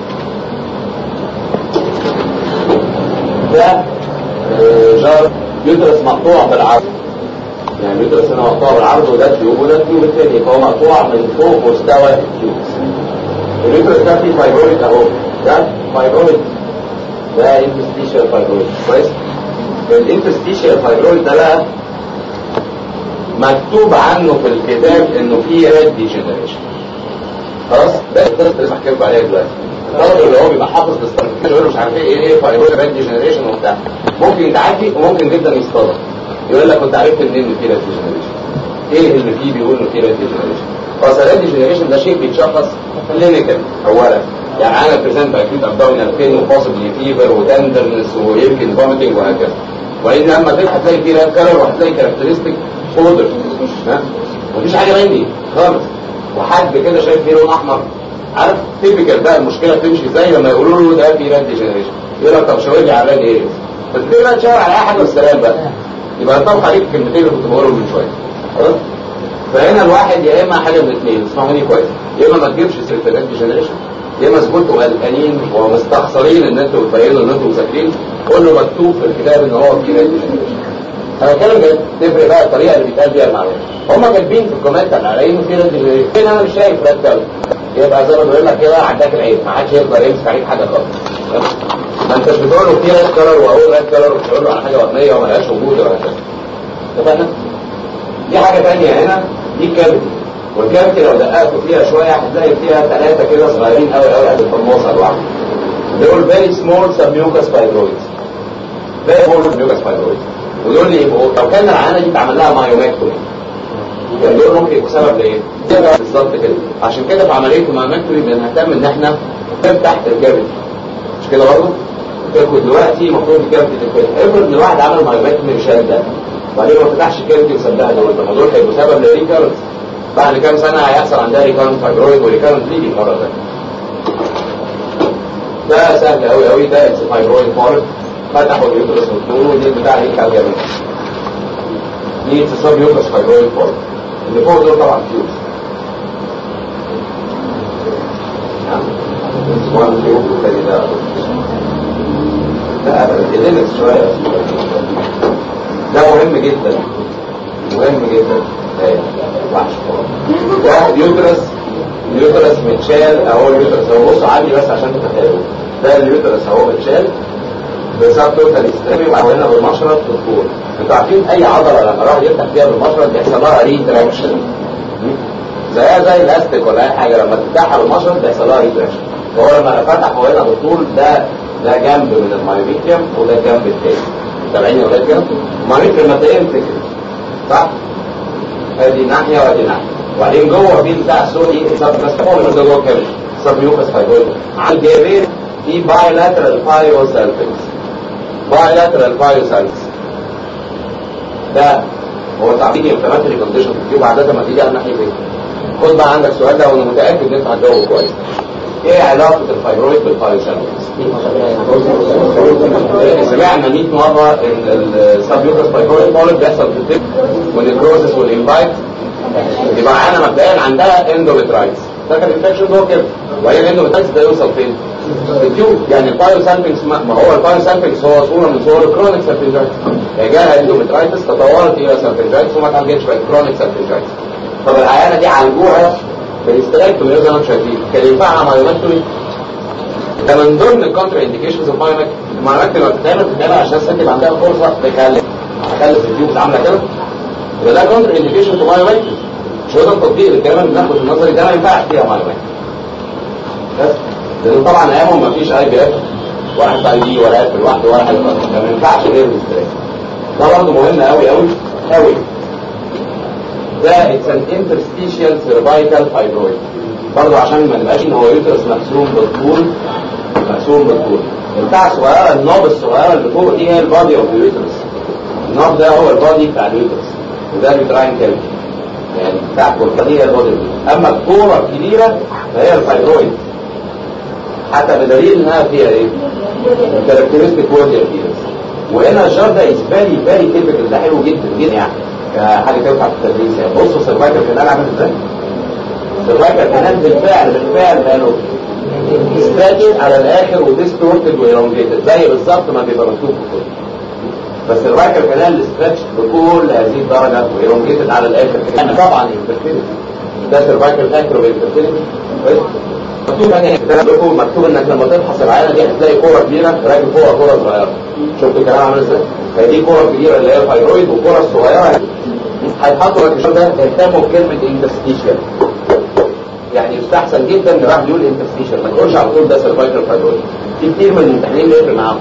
ده آه، جار يدرس مقطوع بالعرض يعني بيدرس هنا مقطوع بالعرض وده تيوب وده التيوب الثاني فهو مقطوع من فوق مستوى التيوب اليوترس ده فيه فايبرويد اهو ده فايبرويد ده انترستيشن فايبرويد كويس الانترستيشن فايبرويد ده بقى مكتوب عنه في الكتاب انه فيه ريد ديجنريشن خلاص ده الدرس اللي بحكي لكم عليه دلوقتي الطالب اللي هو بيبقى حافظ الاستراتيجيه يقول له مش عارف ايه ايه ايه فايبرويد ريد ديجنريشن وبتاع ممكن يتعدي وممكن جدا يصطدم يقول لك كنت عرفت منين ان في ريد ديجنريشن ايه اللي فيه بيقول انه في ريد ديجنريشن خلاص الريد ديجنريشن ده شيء بيتشخص كلينيكال اولا يعني انا بريزنت باكيوت ابدومينال بين وبوسبلي فيفر وتندرنس ويمكن فوميتنج وهكذا وان لما تفتح هتلاقي فيه ريد كلر وهتلاقي كاركترستيك فودر ها مفيش حاجه مني خالص وحد كده شايف فيه لون احمر عارف تيبيكال بقى المشكله بتمشي ازاي لما يقولوا له ده في ريد ديجنريشن يقول لك طب شاور لي على الريد ايه بس ليه بقى تشاور على اي حاجه والسلام بقى يبقى يطبق عليك الكلمتين اللي كنت بقولهم من شويه خلاص فهنا الواحد يا اما حاجه من الاثنين اسمعوني كويس يا اما ما تجيبش سيره الريد ديجنريشن يا اما كنتوا قلقانين ومستخسرين ان انتوا تبينوا ان انتوا مذاكرين قول له مكتوب في الكتاب ان هو في ريد ديجنريشن انا بتكلم جد تفرق بقى الطريقه اللي بيتقال بيها المعلومه هم كاتبين في الكومنت على عينه في ريد ديجنريشن فين انا مش شايف ريد كلر يبقى زي ما بيقول لك كده عداك العيب ما حدش يقدر يمسك عليك حاجه خالص ما انتش بتقول له في ريد كلر واقول ريد كلر ومش هقول له على حاجه وهميه وما لهاش وجود ولا كده اتفقنا؟ دي حاجه ثانيه هنا دي الكافيتي والكافيتي لو دققتوا فيها شويه هتلاقي فيها ثلاثه كده صغيرين قوي قوي قد الفرموصه لوحده دول فيري سمول سبميوكاس فايبرويدز فيري سمول سبميوكاس فايبرويدز ودول اللي يبقوا لو كان العانه دي اتعمل لها مايوماكتومي كان دول ممكن يبقوا سبب لايه؟ بالظبط كده عشان كده في عمليه المايوماكتومي بنهتم ان احنا نفتح تحت الكافيتي مش كده برضه؟ تاخد دلوقتي المفروض الكافيتي تتفتح افرض ان واحد عمل مايوماكتومي وشال ده وبعدين ما فتحش الكافيتي وسدها دول طب ما دول هيبقوا سبب للريكارنس بعد كام سنه هيحصل عندها ريكارنت فايبرويد وريكارنت ليدنج مره ثانيه ده سهل قوي قوي ده اتس فايبرويد بوليب فتحوا اليوترس والطول دي بتاع دي كالجامين دي اتس سب يوترس فايبرويد بوليب اللي فوق دول طبعا فيوز وان فيوز والتاني ده لا ابدا الليمت شويه ده مهم جدا مهم جدا ايه وحش ده اليوترس اليوترس متشال اهو اليوترس اهو بصوا عادي بس عشان تتخيلوا ده اليوترس اهو متشال بسبب توتال استرامي وعملنا بالمشرط في الطول انتوا عارفين اي عضله لما الواحد يفتح فيها بالمشرط بيحصل لها ريتراكشن زيها زي الاستيك ولا اي حاجه لما تفتحها بالمشرط بيحصل لها ريتراكشن وهو لما فتح هو هنا بالطول ده ده جنب من المايوميتريوم وده الجنب التاني تابعين يا ولاد كده؟ المايوميتريوم مبدئيا فكره صح؟ ادي ناحيه وادي ناحيه وبعدين جوه في بتاع سوري سب بس ده جوه كامل سب يوكس فايبرويد على الجيبين في بايلاترال بايوسالفكس بايلاترال بايوسالفكس ده هو تعبير انفلاماتوري كونديشن في عاده ما تيجي على الناحيه دي خد بقى عندك سؤال ده وانا متاكد ان انت هتجاوبه كويس ايه علاقه الفايبرويد بالبايوسالفكس؟ سمعنا 100 مره ان السب يوكس فايبرويد بوليب بيحصل في التب والنكروزس والانفايت يبقى انا مبدئيا عندها اندومترايتس ده كان انفكشن جوه كده وهي الاندومترايتس ده يوصل فين؟ التيوب يعني البايو سامبلكس ما هو البايو سامبلكس هو صوره من صور الكرونيك سالفنجايتس هي جالها اندومترايتس تطورت الى سالفنجايتس وما اتعالجتش بقت كرونيك سالفنجايتس طب العيانه دي عالجوها بالاستراكتومي زي ما انتم شايفين كان ينفعها مايومكتومي ده من ضمن الكونتر انديكيشنز اوف مايومكتومي المايومكتومي بتتعمل بتتعمل عشان الست يبقى عندها فرصه تخلف هخلف التيوب عامله كده يبقى ده كونتر انديكيشن تو مايومكتومي مش هو ده التطبيق الكلام اللي بناخده في النظري ده ما ينفعش فيها مايومكتومي بس لان طبعا ايامهم ما فيش اي بي اف واحد بقى يجي ولا يقفل لوحده ولا حاجه ما ينفعش غير الاستراك ده برضه مهم قوي قوي قوي ده اتس ان انترستيشيال سيرفايكال فايبرويد برضه عشان ما نبقاش ان هو يوترس مقسوم بالطول مقسوم بالطول البتاع الصغيره النوب الصغيره اللي فوق دي هي البادي اوف اليوترس النوب ده هو البادي بتاع اليوترس وده اليوتراين كالفي يعني بتاع الكورة دي هي البادي اما الكوره الكبيره فهي الفايبرويد حتى بدليل انها فيها ايه؟ كاركترستيك وورد ابيرنس وهنا الجار ده از فيري فيري تيبكال ده حلو جدا جدا يعني كحاجه تنفع في التدريس يعني بصوا السرفايكال كانال عامل ازاي؟ السرفايكال كانال بالفعل بالفعل ماله ستراتش على الاخر وديستورتد والونجيتد زي بالظبط ما بيبقى مكتوب في الكتب بس السرفايكال كانال ستراتش بكل هذه الدرجه والونجيتد على الاخر يعني طبعا انفيرتيلتي ده سرفايكال فاكتور انفيرتيلتي مكتوب هنا لكم مكتوب انك لما تفحص العينه دي هتلاقي كوره كبيره راكب فوقها كوره صغيره شفت الكلام عامل ازاي؟ فدي كوره كبيره اللي هي الفايبرويد والكوره الصغيره هيتحطوا لك الشغل ده اهتموا بكلمه انترستيشن يعني يستحسن جدا ان الواحد يقول انترستيشن ما تقولش على طول ده سيرفايكال فايبرويد في كتير من الممتحنين بيفرق معاهم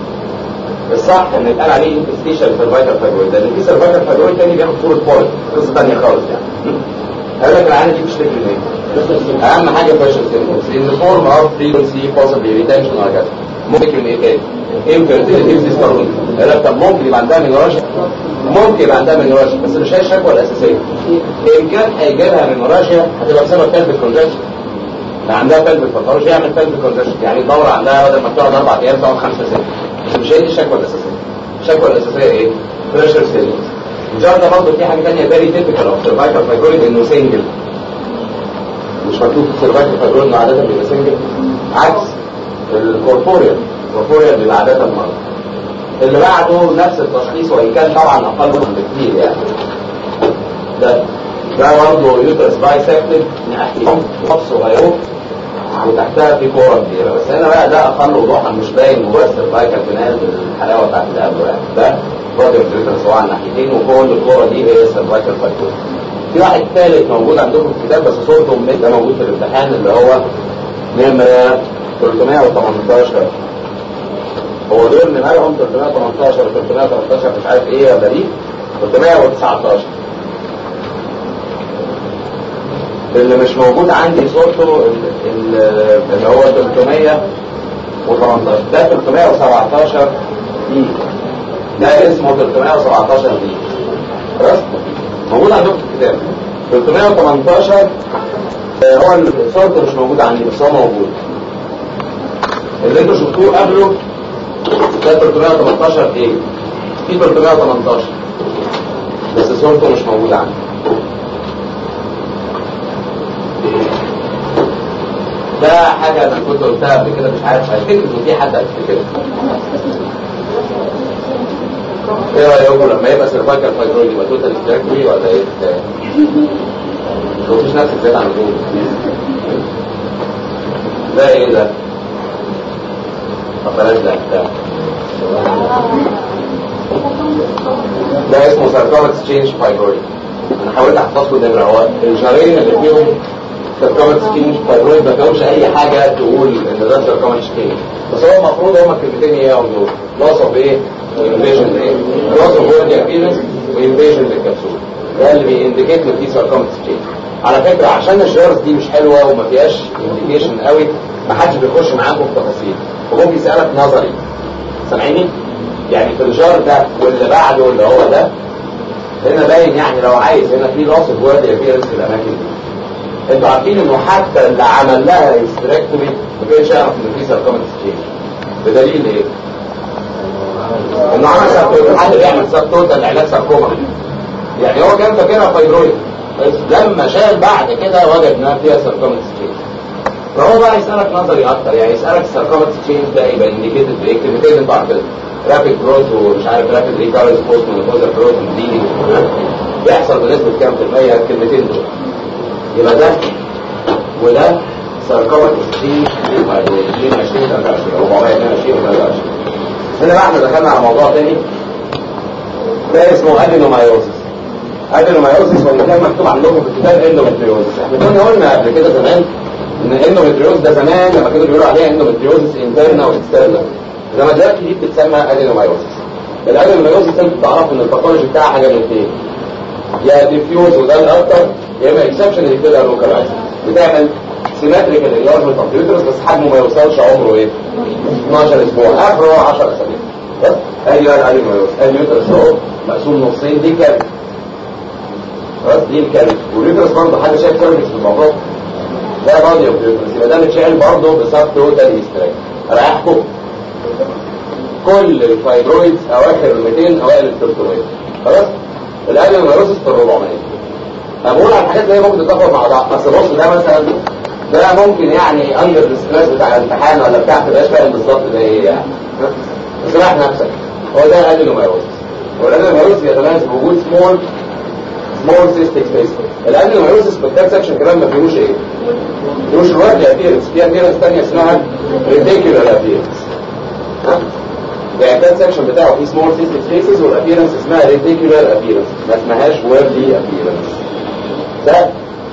الصح ان يتقال عليه انترستيشن سيرفايكال فايبرويد لان في سيرفايكال فايبرويد تاني بياخد صوره فورد قصه ثانيه خالص يعني قال لك العينه دي بتشتكي من ايه؟ اهم حاجه فاشل سيمبتومز ان فورم اوف فريكونسي possibly ريتنشن وهكذا ممكن يكون ايه تاني؟ انفيرتيليتي ديسكارون قال لك طب ممكن يبقى عندها منوراجيا ممكن يبقى عندها منوراجيا بس مش هي الشكوى الاساسيه ان كان هيجي لها منوراجيا هتبقى بسبب بلفيك كونجكشن لا عندها بلفيك فالفرش يعمل بلفيك كونجكشن يعني الدوره عندها بدل ما تقعد اربع ايام تقعد خمسه ست بس مش هي دي الشكوى الاساسيه الشكوى الاساسيه ايه؟ بريشر سيلز الجار ده برضه في حاجه ثانيه فيري تيبيكال اوف سيرفايكال فايبرويد انه سنجل مش مكتوب في السيرفايكال فايبرويد انه عاده بيبقى سنجل عكس الكوربوريال الكوربوريال بيبقى عاده مرض اللي بعده نفس التشخيص وان كان طبعا اقل بكتير يعني ده ده برضه يوترس بايسكتد ناحيتين خط صغير وتحتها في كوره كبيره بس هنا بقى ده اقل وضوحا مش باين جوه السيرفايكال كنال بالحلاوه بتاعت اللي قبله يعني ده برضه اليوترس هو على الناحيتين وكل الكوره دي هي السيرفايكال فايبرويد في واحد ثالث موجود عندكم في الكتاب بس صورته من ده موجود في الامتحان اللي هو نمرة 318 هو دول نمرهم 318 313 مش عارف ايه ولا دي 319 اللي مش موجود عندي صورته اللي هو 318 ده 317 دي ده اسمه 317 دي خلاص موجود عندكم في الكتاب 318 هو صورته مش موجود عندي بس هو موجود اللي انتوا شفتوه قبله ده 318 ايه في 318 بس صورته مش موجودة عندي ده حاجة أنا كنت قلتها قبل كده مش عارف أفتكر إن في حد قبل كده ايه رأيكم لما يبقى سيرفايكال فايبرويد يبقى توتال ستراكتوري ولا ايه؟ مفيش نفس زيادة عن اللزوم ده ايه ده؟ طب بلاش ده ده ده اسمه ساركوما اكسشينج فايبرويد انا حاولت احفظكم النمره هو الجارين اللي فيهم ساركوما اكسشينج فايبرويد ما فيهمش اي حاجه تقول ان ده ساركوما اكسشينج بس هو المفروض هما الكلمتين ايه هم دول لوس اوف ايه؟ انفيجن ايه؟ لوس اوف بودي ابيرنس وانفيجن للكبسول ده اللي بينديكيت ان في ساركوما اكسشينج على فكره عشان الجارز دي مش حلوه وما فيهاش انديكيشن قوي ما حدش بيخش معاكم في تفاصيل وممكن يسالك نظري سامعيني؟ يعني في الجار ده واللي بعده اللي هو ده هنا باين يعني لو عايز هنا في لاص جواد ابيرنس في الاماكن دي انتوا عارفين انه حتى اللي عمل لها هيستريكتومي ما كانش يعرف ان في ساركوما تسكين بدليل ايه؟ انه عمل ساركوما حد بيعمل سب توتال علاج ساركوما يعني هو كان فاكرها فايبرويد بس لما شال بعد كده وجد انها فيها ساركوما تسكين فهو بقى يسالك نظري اكتر يعني يسالك الساركوما تسكين ده يبقى انديكيتد بايه؟ كلمتين انتوا عارفينهم رابيد جروث ومش عارف رابيد ريكارنس بوست مونوبوزال جروث بليدنج بيحصل بنسبه كام في المية الكلمتين دول يبقى ده وده ساركوما تسكين 20 20 23 422 23 هنا بقى احنا دخلنا على موضوع تاني ده اسمه ادينومايوزس ادينومايوزس هو كان مكتوب عندكم في الكتاب اندومتريوزس احنا كنا قلنا قبل كده زمان ان اندومتريوز ده زمان لما كانوا بيقولوا عليها اندومتريوزس انترنا واكسترنا لما دلوقتي دي بتتسمى ادينومايوزس الادينومايوزس انت تعرفوا ان الباثولوجي بتاعها حاجه من اثنين يا ديفيوز وده الاكتر يا اما اكسبشن اللي بتبقى لوكالايز بتعمل سيمتريكال انلارجمنت اوف اليوترس بس حجمه ما يوصلش عمره ايه 12 اسبوع اخره 10 اسابيع بس ادي بقى الادينومايوزس اليوترس اهو مقسوم نصين دي كارت خلاص دي الكارت واليوترس برضه حد شايف كارتكس في الموضوع ده بادي اوف اليوترس يبقى ده متشال برضه بسب توتال ايستراك اريحكم كل الفايبرويدز اواخر ال 200 اوائل ال 300 خلاص الادينومايوزس في ال 400 انا بقول على الحاجات اللي هي ممكن تتفق مع بعض بس بص ده مثلا ده ممكن يعني اندر الستريس بتاع الامتحان ولا بتاع تبقاش فاهم بالظبط ده ايه يعني بس راح نفسك هو ده الادينومايوزس والادينومايوزس بيتميز بوجود سمول سمول سيستيك سبيس الادينومايوزس في الثيرد سكشن كمان ما فيهوش ايه؟ ما فيهوش الورد ابيرنس في ابيرنس ثانيه اسمها ريتيكولار ابيرنس يعني الثيرد سكشن بتاعه فيه سمول سيستيك سبيسز والابيرنس اسمها ريتيكولار ابيرنس ما اسمهاش وردي ابيرنس ده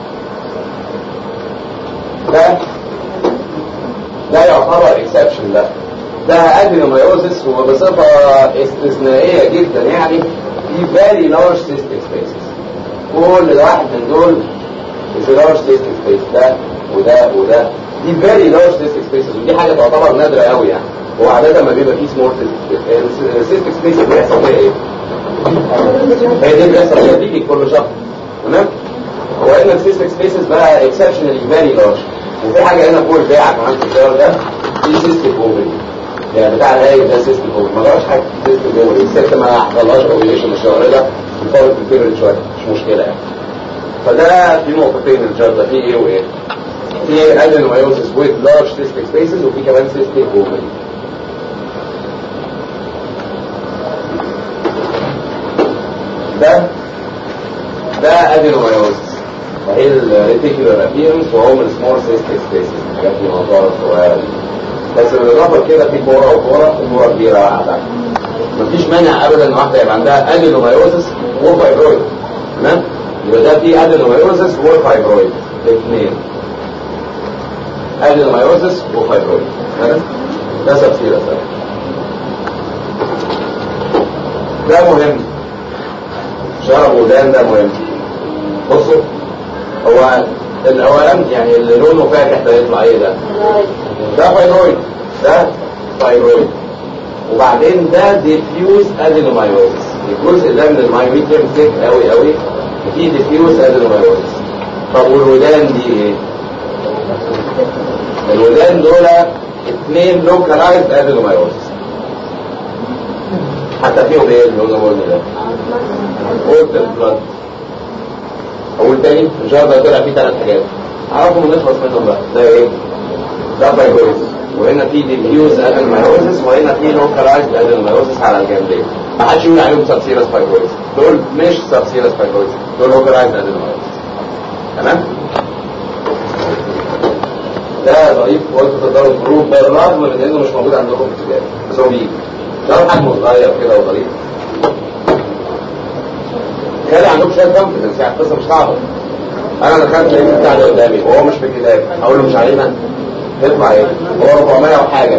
ده ده يعتبر اكسبشن ده ده ادينومايوزس وبصفة استثنائية جدا يعني في very large cystic spaces كل واحد من دول is a large cystic space ده وده وده دي very large cystic spaces ودي حاجة تعتبر نادرة قوي يعني هو عادة ما بيبقى فيه small cystic spaces السيستيك سبيس بيحصل فيها ايه؟ هي دي بيحصل فيها دي كل شهر تمام؟ هو ان السيستيك سبيسز بقى اكسبشنالي فيري لارج وفي حاجه هنا فوق البيعه كمان في الشهر ده في سيستيك اوفري يعني بتاع الهاي ده سيستيك اوفري ما جراش حاجه سيستيك اوفري الست ما حصلهاش اوفيليشن الشهر ده الفرق في البيريد شويه مش مشكله يعني فده في نقطتين الجار ده في ايه وايه؟ في ادينومايوسيس with large cystic spaces وفي كمان cystic ovary ده ده ادينومايوسيس وهي الريتيكولار ابيرنس وهو من سمول سيستيك سبيسز حاجات في الموضوع الصغيره دي بس بالاضافه كده في كوره وكوره وكوره كبيره واحده مفيش مانع ابدا ان واحده يبقى عندها ادينومايوسيس وفايبرويد تمام يبقى ده في ادينومايوسيس وفايبرويد الاثنين ادينومايوسيس وفايبرويد تمام ده تفسير ده مهم شرب ودان ده مهم بصوا هو الاولاني يعني اللي لونه فاتح ده يطلع ايه ده ده فايبرويد ده فايبرويد وبعدين ده ديفيوز ادينومايوزس الجزء ده من المايويتريم ثيك قوي قوي وفي ديفيوز ادينومايوزس طب والودان دي ايه الودان دول اثنين لوكالايزد ادينومايوزس حتى فيهم ايه اللي قلنا قلنا ده اورتال بلاد اقول تاني مش هقدر طلع فيه ثلاث حاجات عرفهم ونخلص منهم بقى ده ايه ده فايبرويدز وهنا في ديفيوز ادينومايوزس وهنا في لوكالايزد ادينومايوزس على الجنبين ما حدش يقول عليهم سبسيرس فايبرويدز دول مش سبسيرس فايبرويدز دول لوكالايزد ادينومايوزس تمام ده ضعيف وانتوا تقدروا تروح بالرغم من انه مش موجود عندكم في الكتاب بس هو بيجي لو حجمه صغير كده وضعيف خلي عندكم شويه كونفدنس يعني القصه مش صعبه انا دخلت لقيت بتاع ده قدامي وهو مش في الكتاب اقول له مش علينا يطلع ايه هو 400 وحاجه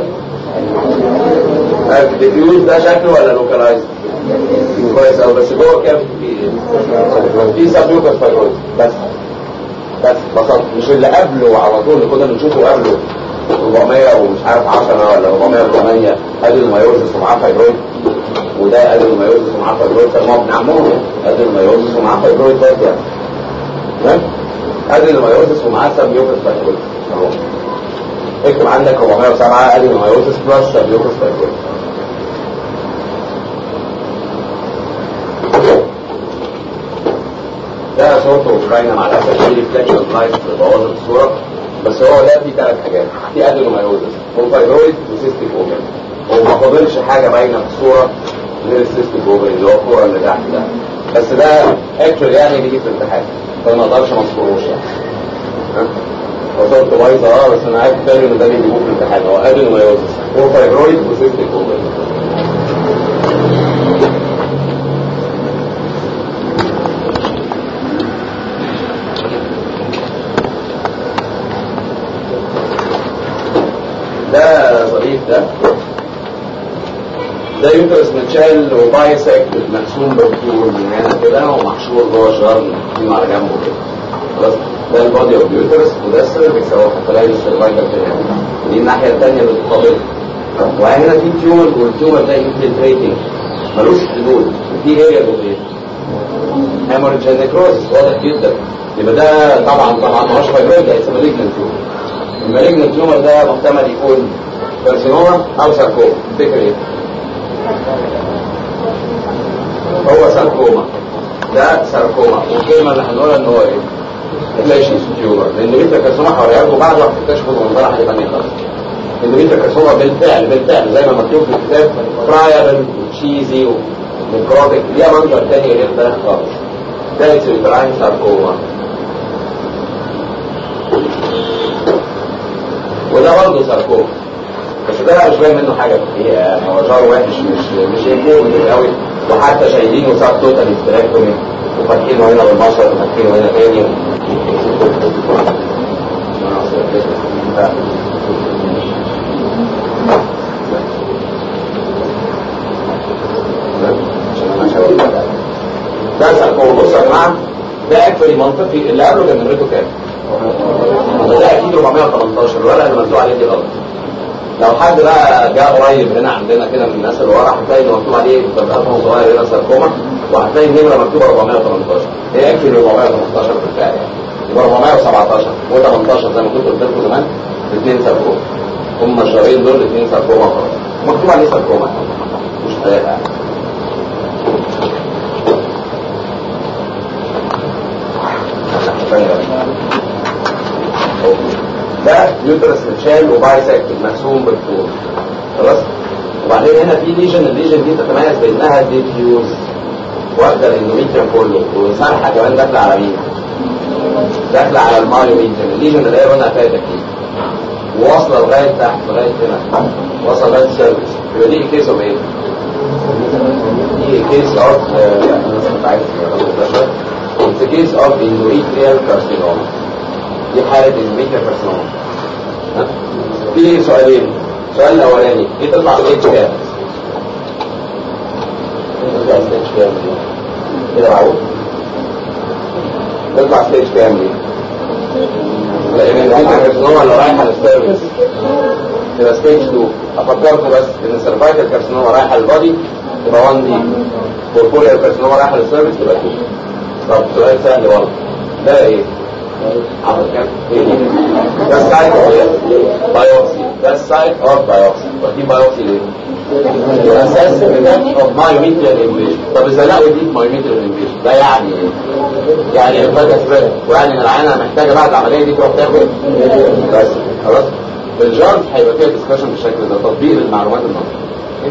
الديفيوز ده شكله ولا لوكالايز كويس قوي بس جوه كام في ايه في سب لوكال فايبرويد بس بس بسط مش اللي قبله على طول اللي كنا بنشوفه قبله 400 ومش عارف 10 ولا 408 ادي المايوزس ومعاه فايبرويد وده ادي المايوزس ومعاه فايبرويد طب ما ابن عمهم ادي المايوزس ومعاه فايبرويد برضه يعني تمام ادي المايوزس ومعاه سبيوكس فايبرويد اهو اكتب عندك 407 ادي المايوزس بلس سبيوكس فايبرويد ده صورته اوكرانيا مع الاسف دي ريفلكشن لايت بوظت الصوره بس هو ده في ثلاث حاجات في ادينومايوزس وفايبرويد وسيستيك اوفن وما فاضلش حاجه باينه في الصوره غير السيستيك اوفن اللي هو الكوره اللي تحت ده بس ده اكتر يعني بيجي في الامتحان فما اقدرش ما اذكروش يعني ها؟ وصورته بايظه اه بس انا عارف تاني ان ده بيجيبوه في الامتحان هو ادينومايوزس هو فايبرويد وسيستيك اوفن ده ظريف ده ده يوترس متشال وبايسكت مقسوم بالطول من هنا كده ومحشور جوه الجرن على جنبه كده خلاص ده البادي اوف اليوترس وده السيرفكس اهو حتى لاقي السيرفايكال كده دي الناحيه الثانيه اللي بتقابل وهنا في تيومر والتيومر ده انفلتريتنج ملوش حدود في اريا ايه؟ هيموريدج نيكروزس واضح جدا يبقى ده طبعا طبعا ما هوش فايبرويد ده اسمه مالجنت تيومر المالجنت تيومر ده محتمل يكون كارسينوما او ساركوما تفتكر ايه؟ هو ساركوما ده ساركوما والكلمه اللي هنقولها ان هو ايه؟ فلاشي تيومر لان ميتا كارسينوما هوريها لكم بعد ما تكتشفوا المنظره حاجه ثانيه خالص ان ميتا كارسينوما بالفعل بالفعل زي ما مكتوب في الكتاب فرايرل وتشيزي وميكروتيك ليها منظر تاني غير ده خالص ده اسمه ساركوما وده برضه ساركوما بس ده مش باين منه حاجه في الحقيقه يعني هو شعره وحش مش مش امبورتنت قوي وحتى شايلينه ساب توتال استراكتومي وفاتحينه هنا بالبشر وفاتحينه هنا تاني ده ساركوما بصوا يا جماعه ده اكشولي منطقي اللي قبله كان نمرته كام؟ ده اكيد 418 الورقه اللي مكتوب عليه دي غلط لو حد بقى جاء قريب هنا عندنا كده من الناس اللي ورا هتلاقي اللي مكتوب عليه رقم صغير هنا ساركوما وهتلاقي النمره مكتوبه 418 هي اكشلي 418 بالفعل يعني يبقى 417 و18 زي ما كنت قلت لكم زمان الاثنين ساركوما هم الشهرين دول الاثنين ساركوما خلاص مكتوب عليه ساركوما مش ثلاثه يعني ده يوترس متشال وبايسكت مقسوم بالطول خلاص وبعدين هنا في ليجن الليجن دي تتميز بانها ديفيوز واخده الاندوميتريوم كله وسرحه كمان داخله على مين؟ داخله على المايوميتريوم الليجن اللي هي لونها فاتح دي وواصله لغايه تحت لغايه هنا واصله لغايه السيرفس يبقى دي كيس اوف ايه؟ دي كيس اوف انا عايز It's a case of endometrial carcinoma. دي حالة endometrial carcinoma. ها؟ في سؤالين. السؤال الأولاني ايه تطلع ستيج كام؟ تطلع ستيج كام دي؟ كده معقول؟ تطلع ستيج كام دي؟ لأن endometrial carcinoma اللي رايحة للسيرفس تبقى ستيج 2 أفكركم بس إن السيرفايكال كارسينوما رايحة للبادي تبقى 1 دي والبوليال كارسينوما رايحة للسيرفس تبقى 2 طب سؤال سهل برضه ده ايه؟ عمل كام؟ ايه دي؟ ده سايت بايوبسي ده السايت اوف بايوبسي ودي بايوبسي ليه؟ اساس اوف مايوميتريال انفيجن طب اذا لقوا دي مايوميتريال انفيجن ده يعني ايه؟ يعني الفاكس فريد ويعني ان العينه محتاجه بعد العمليه دي تروح تاخد بس خلاص الجارد هيبقى فيها ديسكشن بالشكل ده تطبيق المعلومات النظريه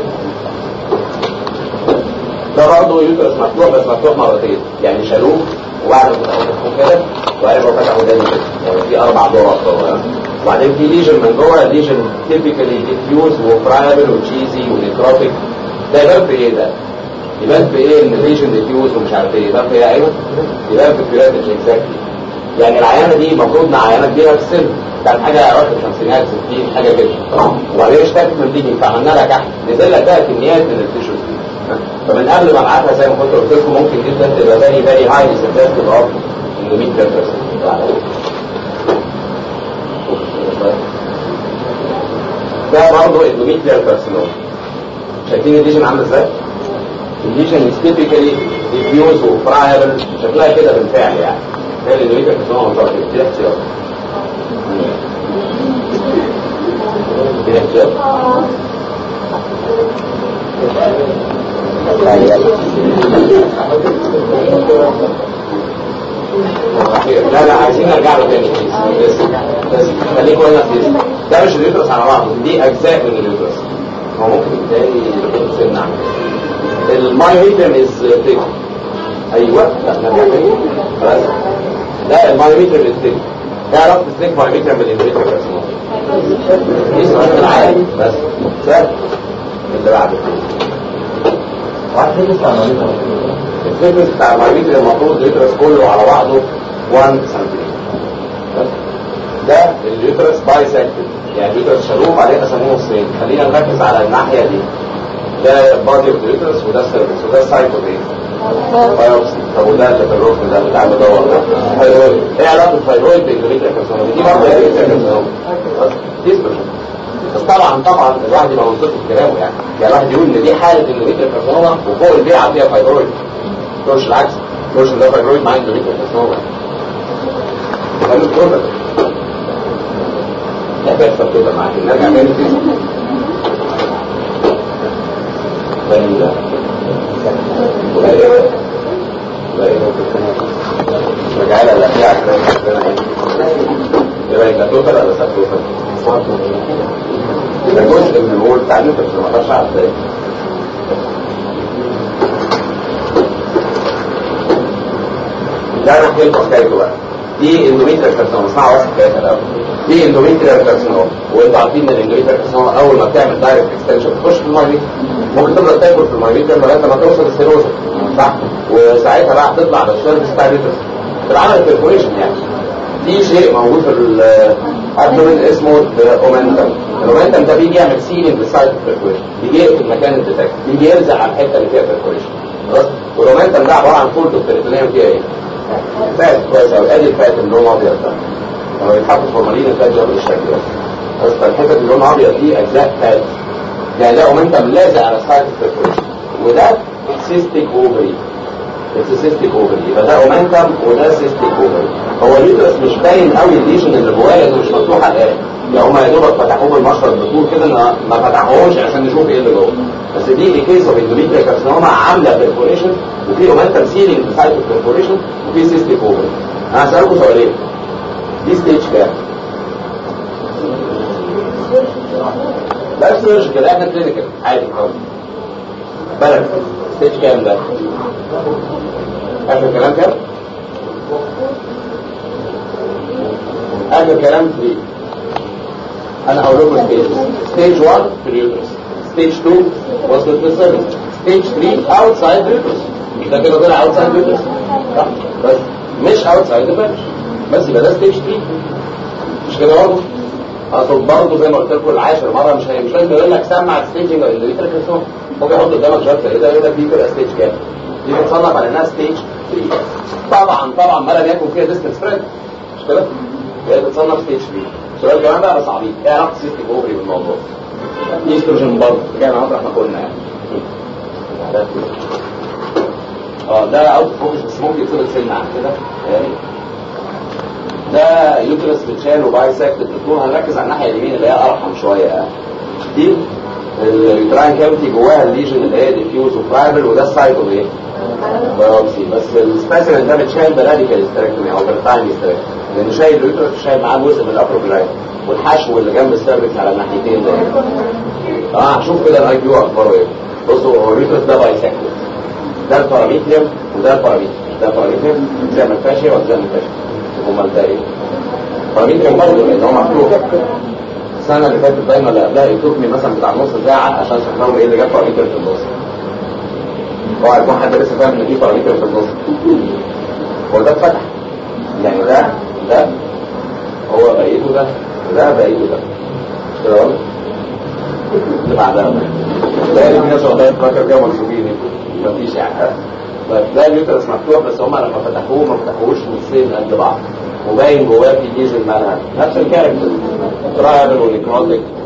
ده برضه يوترس مفتوح بس مفتوح مرتين يعني شالوه وبعد ما فتحوه كده وقالوا فتحوا تاني كده يعني في اربع دور وبعدين في ليجن من جوه ليجن تيبيكالي ديفيوز وفرايبل وتشيزي ونيكروتيك ده يبان في ايه ده؟ يبان في ايه ان ليجن ديفيوز ومش عارف ايه يبان في ايه ايوه يبان في البيراتج اكزاكتلي يعني العيانه دي المفروض انها عيانه كبيره في السن كانت حاجه اواخر الخمسينات 60 حاجه كده وبعدين اشتكت من دي فعملنا لها كحك نزل لك بقى كميات من التيشوز دي فمن قبل ما ابعتها زي ما كنت قلت لكم ممكن جدا تبقى فيري فيري هايلي سجستيف اوف اندوميتريال ده برضه اندوميتريال كارسينوم شايفين الليجن عامل ازاي؟ الليجن از تيبيكالي ديفيوز وفرايبل شكلها كده بالفعل يعني هي الاندوميتريال كارسينوم منظرها كده كده اختيار كده اختيار لا لا عايزين نرجع له تاني بس بس خليكم هنا في ده مش اليوترس على بعضه دي اجزاء من اليوترس هو ممكن تاني سنة عن المايوميترم از ثيك ايوه لا نرجع تاني خلاص لا المايوميترم از ثيك ده علاقة الثيك مايوميترم بالاندوميترم دي سؤال العادي بس سهل اللي بعده واحد لسه عمليه الفيتنس بتاع المايوميتر المفروض يدرس كله على بعضه 1 سنتيمتر ده اليوترس بايسكتد يعني اليوترس شالوه وبعدين قسموه نصين خلينا نركز على الناحيه دي ده بادي اوف اليوترس وده السيرفكس وده السايت اوف ايه؟ بايوبسي طب وده التكرر ده بتاع المدور ده ثايرويد ايه علاقه الثايرويد بالاندوميتريال كارسينوما دي برضه اندوميتريال كارسينوما دي سبيشال بس طبعا طبعا الواحد يبقى منطقي في كلامه يعني يعني الواحد يقول ان دي حاله اندوميتريال كارسينوما وفوق البيعه فيها فايبرويد مش العكس مش ده فايبرويد مع اندوميتريال كارسينوما ده مش كده لا بيحصل كده معاك نرجع تاني كده تاني ده رجع لها الاشياء يبقى يبقى توتال ولا سب توتال؟ ده جزء من الهول بتاع النيوترس ما اقدرش اعرف ازاي ده انا احكي لكم حكايته بقى دي اندوميتريال كارسينوما اسمعوا بس حكايتها الاول دي اندوميتريال كارسينوما وانتوا عارفين ان الاندوميتريال كارسينوما اول ما بتعمل دايركت اكستنشن بتخش في المايوميتر ممكن تفضل تاكل في المايوميتر لغايه ما توصل السيروزا صح وساعتها بقى هتطلع بالسيرفس بتاع اليوترس بالعمل البرفوريشن يعني في شيء موجود في الابدومين اسمه الاومنتم الاومنتم ده بيجي يعمل سيلينج للسايت برفوريشن بيجي يقفل مكان الديتكت بيجي يلزق على الحته اللي فيها برفوريشن خلاص والاومنتم ده عباره عن فولد البريتونيوم فيها ايه؟ فات كويس قوي ادي الفات اللي لونه ابيض ده لما يتحط فورمالين الفات ده بالشكل ده بس الحته اللي لونها ابيض دي اجزاء فات يعني ده اومنتم لازق على السايت برفوريشن وده سيستيك اوفري سيستيك اوفري يبقى ده اومنتم وده سيستيك اوفري هو اليوترس مش باين قوي الليشن اللي جواه لانه مش مفتوح على الاخر يعني هم يا دوبك فتحوه بالمشرط بطول كده ما ما فتحوهوش عشان نشوف ايه اللي جوه بس دي كيس اوف اندوميتريال كارسينوما عامله بيرفوريشن وفي اومنتم سيلينج بسايت بيرفوريشن وفي سيستيك اوفري انا هسالكم سؤالين دي ستيج كام؟ لا سيرجيكال احنا كلينيكال عادي خالص بلد ستيج كام ده؟ اخر كلام كام؟ اخر كلام في انا هقول لكم ستيج ستيج 1 في اليوترس ستيج 2 وصلت للسيرفس ستيج 3 اوتسايد اليوترس ده كده طلع اوتسايد اليوترس صح بس مش اوتسايد الفرش بس يبقى ده ستيج 3 مش كده برضه اقصد برضه زي ما قلت لكم العاشر مره مش هي مش لازم يقول لك سمع الستيجنج او اللي كارسينوما ممكن يحط قدامك شرط كده يقول لك دي تبقى ستيج كام دي بتصنف على انها ستيج 3 طبعا طبعا ما لم يكن فيها ديستنس سبريد مش كده هي بتصنف ستيج 3 سؤال كمان بقى بس عبيط ايه علاقه سيستيك اوفري بالموضوع ايستروجين برضه رجعنا مطرح ما قلنا يعني اه ده اوت فوكس بس ممكن يتصل سن عن كده يعني ده يوترس بتشال وبايسكت الدكتور هنركز على الناحيه اليمين اللي هي ارحم شويه يعني دي اليوتراين كافيتي جواها الليجن اللي هي ديفيوز وفرايبل وده السايت اوف ايه؟ بايوبسي بس السبيسيمن ده بتشال براديكال استراكتومي او برتاين استراكتومي لان شايل اليوترس شايل معاه جزء من الابر جلايد والحشو اللي جنب السيرفكس على الناحيتين ده اه شوف كده الاي كيو اخباره ايه بصوا هو اليوترس ده بايسكت ده الباراميتريم وده الباراميتريم ده الباراميتريم زي ما الفاشيه ولا زي ما الفاشيه امال ده ايه؟ الباراميتريم برضه لان هو مفتوح السنه اللي فاتت دايما اللي قبلها يتركني مثلا بتاع نص ساعه عشان اشرح ايه اللي جاب باراميتر في النص هو هيكون حد لسه فاهم ان في باراميتر في النص هو ده اتفتح يعني ده ده هو بقيته ده وده بقيته ده مش كده ولا؟ اللي بعدها ده اللي في ناس والله فاكر كده منصوبين مفيش يعني بس ده اليوترس مفتوح بس هم لما فتحوه ما فتحوهوش نصين قد بعض وباين جواه في ليجن مالها نفس الكاركتر ترايبل ونيكروتيك